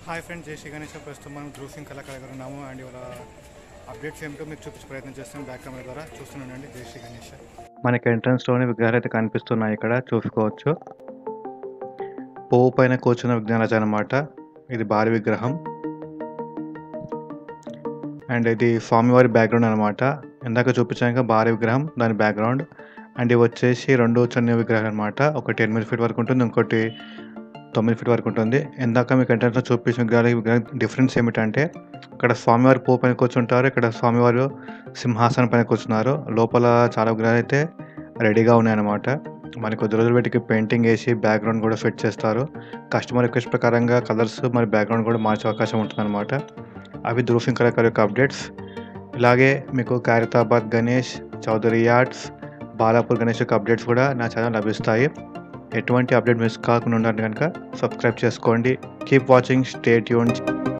hi friends జై శ్రీ గణేష్ ప్రస్తుతం మనం ధ్రువ్ సింగ్ కళాకారు దగ్గర ఉన్నాము అండ్ ఇవాళ అప్డేట్స్ ఏమిటో మీకు చూపించే ప్రయత్నం చేస్తాం బ్యాక్ కెమెరా ద్వారా చూస్తున్నానండి జై శ్రీ గణేష్ మనకి ఎంట్రన్స్లోనే విగ్రహాలు అయితే కనిపిస్తున్నాయి ఇక్కడ చూసుకోవచ్చు పువ్వు పైన కూర్చున్న విఘ్నరాజు అనమాట ఇది భారీ విగ్రహం అండ్ ఇది స్వామివారి బ్యాక్గ్రౌండ్ అనమాట ఇందాక చూపించాక భారీ విగ్రహం దాని బ్యాక్గ్రౌండ్ అండ్ ఇవి వచ్చేసి రెండు చిన్న విగ్రహాలు అనమాట ఒకటి ఎనిమిది ఫీట్ వరకు ఉంటుంది ఇంకోటి తొమ్మిది ఫీట్ వరకు ఉంటుంది ఇందాక మీకు ఎంట్రన్స్లో చూపించిన విగ్రహాలు విగ్రహం డిఫరెన్స్ ఏమిటంటే ఇక్కడ స్వామివారి పువ్వు పైన కూర్చుంటారు ఇక్కడ స్వామివారు సింహాసనం పైన కూర్చున్నారు లోపల చాలా విగ్రహాలు అయితే రెడీగా ఉన్నాయన్నమాట మనకి కొద్ది రోజులు వీటికి పెయింటింగ్ వేసి బ్యాక్గ్రౌండ్ కూడా ఫిట్ చేస్తారు కస్టమర్ రిక్వెస్ట్ ప్రకారంగా కలర్స్ మరి బ్యాక్గ్రౌండ్ కూడా మార్చే అవకాశం ఉంటుందన్నమాట అవి ధృవసింగ్ కళాకారు యొక్క అప్డేట్స్ ఇలాగే మీకు ఖైరతాబాద్ గణేష్ చౌదరి యార్డ్స్ బాలాపూర్ గణేష్ యొక్క అప్డేట్స్ కూడా నా ఛానల్ లభిస్తాయి ఎటువంటి అప్డేట్ మిస్ కాకుండా ఉండాలి కనుక సబ్స్క్రైబ్ చేసుకోండి కీప్ వాచింగ్ స్టే ట్యూన్